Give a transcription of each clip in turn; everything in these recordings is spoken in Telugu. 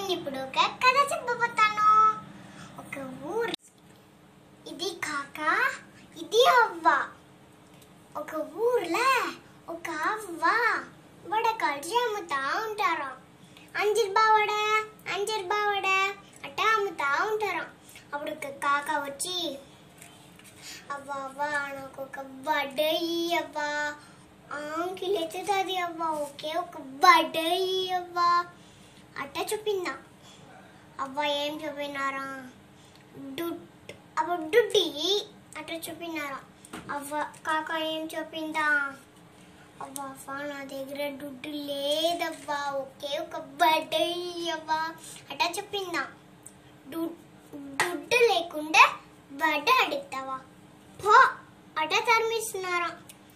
నేను ఇప్పుడు ఒక కథ చెప్పబోతాను ఒక ఊరు ఇది కాక ఇది అవ్వ ఒక ఊర్లో ఒక అవ్వ వడ కలిసి అమ్ముతా ఉంటారు అంజర్ బావడ అంజర్ బావడ అట్ట అమ్ముతా ఉంటారు అప్పుడు ఒక కాక వచ్చి అవ్వ అవ్వ నాకు ఒక బర్త్డే అవ్వ ఆంకిల్ ఎత్తుతుంది అవ్వ ఓకే ఒక బర్త్డే అవ్వ అట్ట చూపిందా అవ్వ ఏం చూపినారా దుడ్ అవ్వ దుడ్డి అట్ట చూపినారా అవ్వ కాక ఏం చెప్పిందా అవ్వ అవ్వ నా దగ్గర దుడ్డు లేదవ్వా ఒకే ఒక బర్త్డే అవ్వా అట్ట చెప్పిందా దు- దుడ్డు లేకుండా బర్త్డే అడుగుతావా పో అట తరిమిస్తున్నారా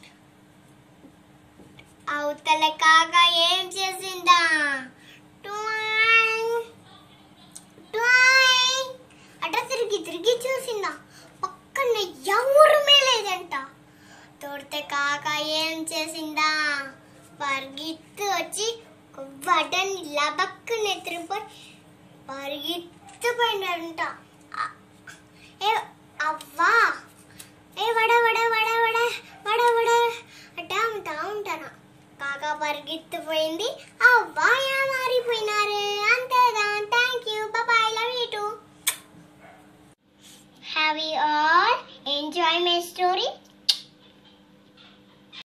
అవతల కాక ఏం చేసిందా ట్వాయింగ్, ట్వాయింగ్ అట తిరిగి తిరిగి చూసిందా పక్కన ఎవరు లేదంట తోడితే కాక ఏం చేసిందా పరిగెత్తు వచ్చి ఒక బటన్ లబక్కున ఎత్తుకుపోయి పరిగెత్తుపోయినారంట ఆ- ఏ అవ్వా ఏ వడ వడ వడ వడ వడ వడ అట్టా ఉంటా ఉంటాను కాక పరిగెత్తిపోయింది అవ్వా